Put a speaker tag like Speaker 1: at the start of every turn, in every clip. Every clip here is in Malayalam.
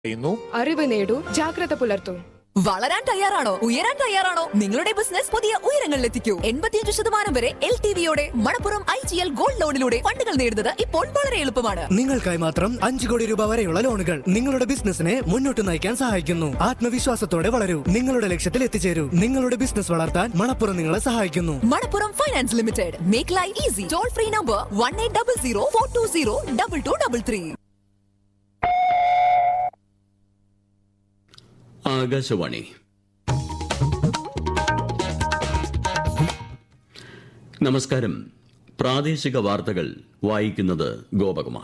Speaker 1: ചെയ്യുന്നു
Speaker 2: അറിവ് നേടൂ ജാഗ്രത പുലർത്തൂ
Speaker 3: വളരാൻ തയ്യാറാണോ ഉയരാൻ തയ്യാറാണോ നിങ്ങളുടെ ബിസിനസ് പുതിയ ഉയരങ്ങളിലെത്തിക്കൂ എൺപത്തിയഞ്ച് ശതമാനം വരെ എൽ ടി വിയോടെ Manappuram I G L gold ലോണിലൂടെ ഫണ്ടുകൾ നേടുന്നത് ഇപ്പോൾ വളരെ എളുപ്പമാണ്
Speaker 4: നിങ്ങൾക്കായി മാത്രം അഞ്ച് കോടി രൂപ വരെയുള്ള ലോണുകൾ നിങ്ങളുടെ ബിസിനസിനെ മുന്നോട്ട് നയിക്കാൻ സഹായിക്കുന്നു ആത്മവിശ്വാസത്തോടെ വളരൂ നിങ്ങളുടെ ലക്ഷ്യത്തിൽ എത്തിച്ചേരൂ നിങ്ങളുടെ ബിസിനസ് വളർത്താൻ മണപ്പുറം നിങ്ങളെ സഹായിക്കുന്നു
Speaker 3: Manappuram finance limited make life easy toll free number one eight double zero four two zero double two double three
Speaker 5: Akashvani നമസ്കാരം പ്രാദേശിക വാർത്തകൾ വായിക്കുന്നത് ഗോപകുമാർ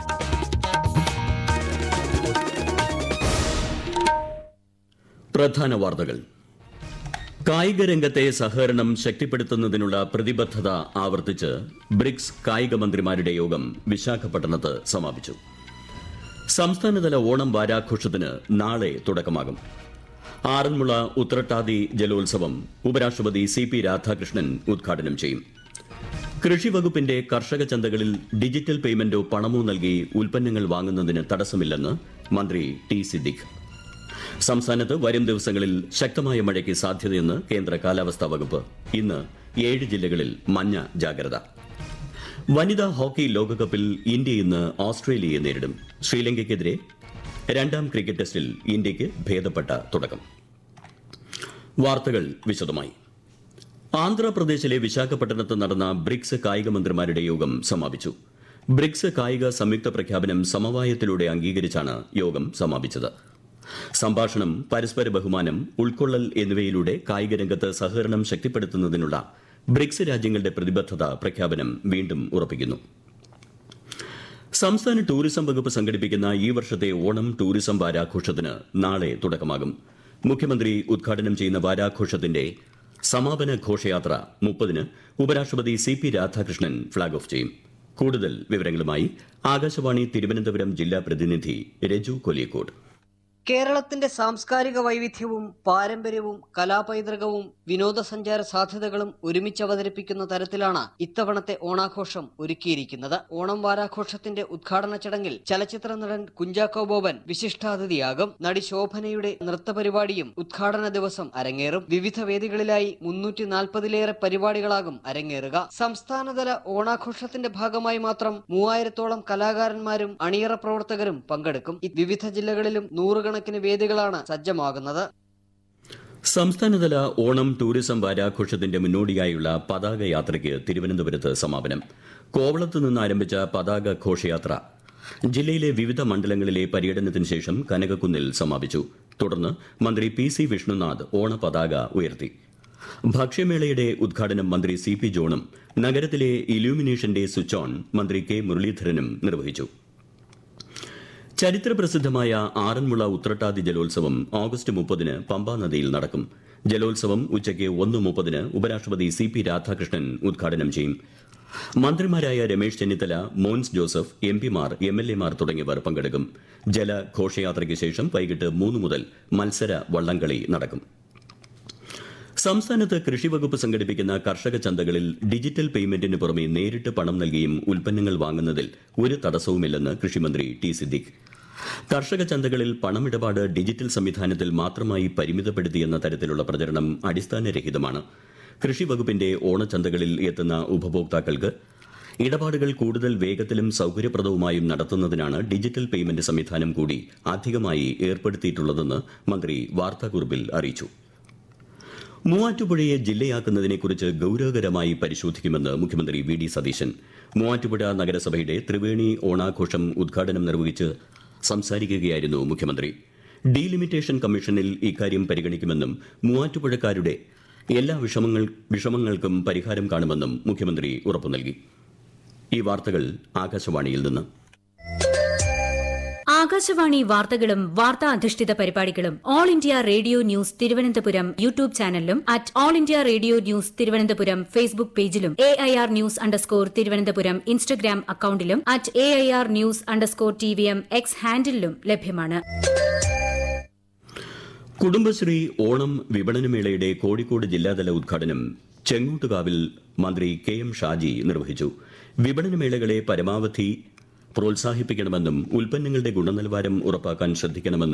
Speaker 5: പ്രധാന വാർത്തകൾ കായിക രംഗത്തെ സഹകരണം ശക്തിപ്പെടുത്തുന്നതിനുള്ള പ്രതിബദ്ധത ആവർത്തിച്ച് ബ്രിക്സ് കായിക മന്ത്രിമാരുടെ യോഗം വിശാഖപട്ടണത്ത് സമാപിച്ചു സംസ്ഥാനതല ഓണം വാരാഘോഷത്തിന് നാളെ തുടക്കമാകും ആറന്മുള ഉത്രട്ടാതി ജലോത്സവം ഉപരാഷ്ട്രപതി സി പി രാധാകൃഷ്ണൻ ഉദ്ഘാടനം ചെയ്യും കൃഷി വകുപ്പിന്റെ കർഷക ചന്തകളിൽ ഡിജിറ്റൽ പേയ്മെന്റോ പണമോ നൽകി ഉൽപ്പന്നങ്ങൾ വാങ്ങുന്നതിന് തടസ്സമില്ലെന്ന് മന്ത്രി ടി സിദ്ദിഖ് സംസ്ഥാനത്ത് വരും ദിവസങ്ങളിൽ ശക്തമായ മഴയ്ക്ക് സാധ്യതയെന്ന് കേന്ദ്ര കാലാവസ്ഥാ വകുപ്പ് ഇന്ന് ഏഴ് ജില്ലകളിൽ മഞ്ഞ ജാഗ്രത വനിതാ ഹോക്കി ലോകകപ്പിൽ ഇന്ത്യ ഇന്ന് ഓസ്ട്രേലിയയെ നേരിടും ശ്രീലങ്കയ്ക്കെതിരെ രണ്ടാം ക്രിക്കറ്റ് ടെസ്റ്റിൽ ഇന്ത്യയ്ക്ക് ഭേദപ്പെട്ട തുടക്കം വാർത്തകൾ വിശദമായി ആന്ധ്രാപ്രദേശിലെ വിശാഖപട്ടണത്ത് നടന്ന ബ്രിക്സ് കായിക മന്ത്രിമാരുടെ യോഗം സമാപിച്ചു ബ്രിക്സ് കായിക സംയുക്ത പ്രഖ്യാപനം സമവായത്തിലൂടെ അംഗീകരിച്ചാണ് യോഗം സമാപിച്ചത് സംഭാഷണം പരസ്പര ബഹുമാനം ഉൾക്കൊള്ളൽ എന്നിവയിലൂടെ കായിക രംഗത്ത് സഹകരണം ശക്തിപ്പെടുത്തുന്നതിനുള്ള ബ്രിക്സ് രാജ്യങ്ങളുടെ പ്രതിബദ്ധത പ്രഖ്യാപനം വീണ്ടും ഉറപ്പിക്കുന്നു സംസ്ഥാന ടൂറിസം വകുപ്പ് സംഘടിപ്പിക്കുന്ന ഈ വർഷത്തെ ഓണം ടൂറിസം വാരാഘോഷത്തിന് നാളെ തുടക്കമാകും മുഖ്യമന്ത്രി ഉദ്ഘാടനം ചെയ്യുന്ന വാരാഘോഷത്തിന്റെ സമാപന ഘോഷയാത്ര മുപ്പതിന് ഉപരാഷ്ട്രപതി C P Radhakrishnan flag off ചെയ്യും കൂടുതൽ വിവരങ്ങളുമായി ആകാശവാണി തിരുവനന്തപുരം ജില്ലാ പ്രതിനിധി രജു കൊലിയക്കോട്
Speaker 6: കേരളത്തിന്റെ സാംസ്കാരിക വൈവിധ്യവും പാരമ്പര്യവും കലാപൈതൃകവും വിനോദസഞ്ചാര സാധ്യതകളും ഒരുമിച്ച് അവതരിപ്പിക്കുന്ന തരത്തിലാണ് ഇത്തവണത്തെ ഓണാഘോഷം ഒരുക്കിയിരിക്കുന്നത് ഓണം വാരാഘോഷത്തിന്റെ ഉദ്ഘാടന ചടങ്ങിൽ ചലച്ചിത്ര നടൻ കുഞ്ചാക്കോ ബോബൻ വിശിഷ്ടാതിഥിയാകും നടി ശോഭനയുടെ നൃത്തപരിപാടിയും ഉദ്ഘാടന ദിവസം അരങ്ങേറും വിവിധ വേദികളിലായി മുന്നൂറ്റി നാൽപ്പതിലേറെ പരിപാടികളാകും അരങ്ങേറുക സംസ്ഥാനതല ഓണാഘോഷത്തിന്റെ ഭാഗമായി മാത്രം മൂവായിരത്തോളം കലാകാരന്മാരും അണിയറ പ്രവർത്തകരും പങ്കെടുക്കും ഇ- വിവിധ ജില്ലകളിലും നൂറുകണക്കിന് വേദികളാണ് സജ്ജമാകുന്നത്
Speaker 5: സംസ്ഥാനതല ഓണം ടൂറിസം വാരാഘോഷത്തിന്റെ മുന്നോടിയായുള്ള പതാക യാത്രയ്ക്ക് തിരുവനന്തപുരത്ത് സമാപനം കോവളത്ത് നിന്ന് ആരംഭിച്ച പതാക ഘോഷയാത്ര ജില്ലയിലെ വിവിധ മണ്ഡലങ്ങളിലെ പര്യടനത്തിന് ശേഷം കനകക്കുന്നിൽ സമാപിച്ചു തുടർന്ന് മന്ത്രി പി സി വിഷ്ണുനാഥ് ഓണപതാക ഉയർത്തി ഭക്ഷ്യമേളയുടെ ഉദ്ഘാടനം മന്ത്രി സി പി ജോണും നഗരത്തിലെ ഇലൂമിനേഷന്റെ സ്വിച്ച് ഓൺ മന്ത്രി കെ മുരളീധരനും നിർവഹിച്ചു ചരിത്രപ്രസിദ്ധമായ ആറന്മുള ഉത്രട്ടാതി ജലോത്സവം ഓഗസ്റ്റ് മുപ്പതിന് പമ്പാ നദിയിൽ നടക്കും ജലോത്സവം ഉച്ചയ്ക്ക് ഒന്ന് മുപ്പതിന് ഉപരാഷ്ട്രപതി സി പി രാധാകൃഷ്ണൻ ഉദ്ഘാടനം ചെയ്യും മന്ത്രിമാരായ രമേശ് ചെന്നിത്തല മോൻസ് ജോസഫ് എം പിമാർ എം എൽ എമാർ തുടങ്ങിയവർ പങ്കെടുക്കും ജലഘോഷയാത്രയ്ക്ക് ശേഷം വൈകിട്ട് മൂന്ന് മുതൽ മത്സര വള്ളംകളി നടക്കും സംസ്ഥാനത്ത് കൃഷിവകുപ്പ് സംഘടിപ്പിക്കുന്ന കർഷക ചന്തകളിൽ ഡിജിറ്റൽ പേയ്മെന്റിന് പുറമെ നേരിട്ട് പണം നൽകിയും ഉൽപ്പന്നങ്ങൾ വാങ്ങുന്നതിൽ ഒരു തടസ്സവുമില്ലെന്ന് കൃഷിമന്ത്രി ടി സിദ്ദിഖ് കർഷക ചന്തകളിൽ പണമിടപാട് ഡിജിറ്റൽ സംവിധാനത്തിൽ മാത്രമായി പരിമിതപ്പെടുത്തിയെന്ന തരത്തിലുള്ള പ്രചരണം അടിസ്ഥാനരഹിതമാണ് കൃഷിവകുപ്പിന്റെ ഓണച്ചന്തകളിൽ എത്തുന്ന ഉപഭോക്താക്കൾക്ക് ഇടപാടുകൾ കൂടുതൽ വേഗത്തിലും സൌകര്യപ്രദവുമായും നടത്തുന്നതിനാണ് ഡിജിറ്റൽ പേയ്മെന്റ് സംവിധാനം കൂടി അധികമായി ഏർപ്പെടുത്തിയിട്ടുള്ളതെന്ന് മന്ത്രി വാർത്താക്കുറിപ്പിൽ അറിയിച്ചു മൂവാറ്റുപുഴയെ ജില്ലയാക്കുന്നതിനെക്കുറിച്ച് ഗൌരവകരമായി പരിശോധിക്കുമെന്ന് മുഖ്യമന്ത്രി വി ഡി സതീശൻ മൂവാറ്റുപുഴ നഗരസഭയുടെ ത്രിവേണി ഓണാഘോഷം ഉദ്ഘാടനം നിർവഹിച്ച് സംസാരിക്കുകയായിരുന്നു മുഖ്യമന്ത്രി ഡീലിമിറ്റേഷൻ കമ്മീഷനിൽ ഇക്കാര്യം പരിഗണിക്കുമെന്നും മൂവാറ്റുപുഴക്കാരുടെ എല്ലാ വിഷമങ്ങൾ വിഷമങ്ങൾക്കും പരിഹാരം കാണുമെന്നും മുഖ്യമന്ത്രി ഉറപ്പു നൽകി ഈ വാർത്തകൾ ആകാശവാണിയിൽ നിന്ന്
Speaker 7: ആകാശവാണി വാർത്തകളും വാർത്താ അധിഷ്ഠിത പരിപാടികളും all India radio news Thiruvananthapuram YouTube ചാനലിലും at all India radio news Thiruvananthapuram Facebook പേജിലും A I R news underscore Thiruvananthapuram Instagram അക്കൌണ്ടിലും at A I R news underscore T V M X ഹാൻഡിലും ലഭ്യമാണ്
Speaker 5: കുടുംബശ്രീ ഓണം വിപണനമേളയുടെ കോഴിക്കോട് ജില്ലാതല ഉദ്ഘാടനം ചെങ്ങോട്ടുകാവിൽ മന്ത്രി കെ എം ഷാജി നിർവഹിച്ചു വിപണനമേളകളെ പരമാവധി പ്രോത്സാഹിപ്പിക്കണമെന്നും ഉൽപ്പന്നങ്ങളുടെ ഗുണനിലവാരം ഉറപ്പാക്കാൻ ശ്രദ്ധിക്കണമെന്നും